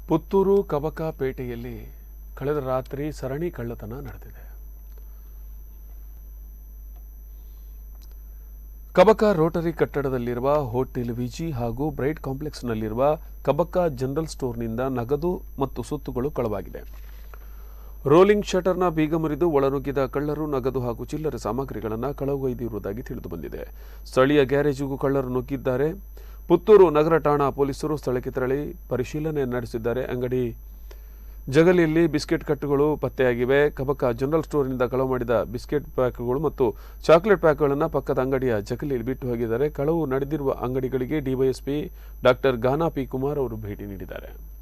ಪುತ್ತೂರು ಕಬಕ ಪೇಟೆಯಲ್ಲಿ ಕಳೆದ ರಾತ್ರಿ ಸರಣಿ ಕಳ್ಳತನ ನಡೆದಿದೆ ಕಬಕ ರೋಟರಿ ಕಟ್ಟಡದಲ್ಲಿರುವ ಹೋಟೆಲ್ ವಿಜಿ ಹಾಗೂ ಬ್ರೈಟ್ ಕಾಂಪ್ಲೆಕ್ಸ್ನಲ್ಲಿರುವ ಕಬಕ ಜನರಲ್ ಸ್ಟೋರ್ನಿಂದ ನಗದು ಮತ್ತು ಸುತ್ತುಗಳು ಕಳವಾಗಿದೆ ರೋಲಿಂಗ್ ಶಟರ್ನ ಬೀಗ ಮುರಿದು ಒಳನುಗ್ಗಿದ ಕಳ್ಳರು ನಗದು ಹಾಗೂ ಚಿಲ್ಲರೆ ಸಾಮಗ್ರಿಗಳನ್ನು ಕಳವೊಯ್ದಿರುವುದಾಗಿ ತಿಳಿದು ಬಂದಿದೆ ಸ್ಥಳೀಯ ಗ್ಯಾರೇಜಿಗೂ ಕಳ್ಳರು ನುಗ್ಗಿದ್ದಾರೆ ಪುತ್ತೂರು ನಗರ ಠಾಣಾ ಪೊಲೀಸರು ಸ್ಥಳಕ್ಕೆ ತೆರಳಿ ಪರಿಶೀಲನೆ ನಡೆಸಿದ್ದಾರೆ ಅಂಗಡಿ ಜಗಲಿಯಲ್ಲಿ ಬಿಸ್ಕೆಟ್ ಕಟ್ಟುಗಳು ಪತ್ತೆಯಾಗಿವೆ ಕಬಕ ಜನರಲ್ ಸ್ಟೋರ್ನಿಂದ ಕಳವು ಮಾಡಿದ ಬಿಸ್ಕೆಟ್ ಪ್ಯಾಕ್ಗಳು ಮತ್ತು ಚಾಕ್ಲೇಟ್ ಪ್ಯಾಕ್ಗಳನ್ನು ಪಕ್ಕದ ಅಂಗಡಿಯ ಜಗಲಿಯಲ್ಲಿ ಬಿಟ್ಟು ಹೋಗಿದ್ದಾರೆ ಕಳವು ನಡೆದಿರುವ ಅಂಗಡಿಗಳಿಗೆ DYSP doctor Gana P Kumar ಅವರು ಭೇಟಿ ನೀಡಿದ್ದಾರೆ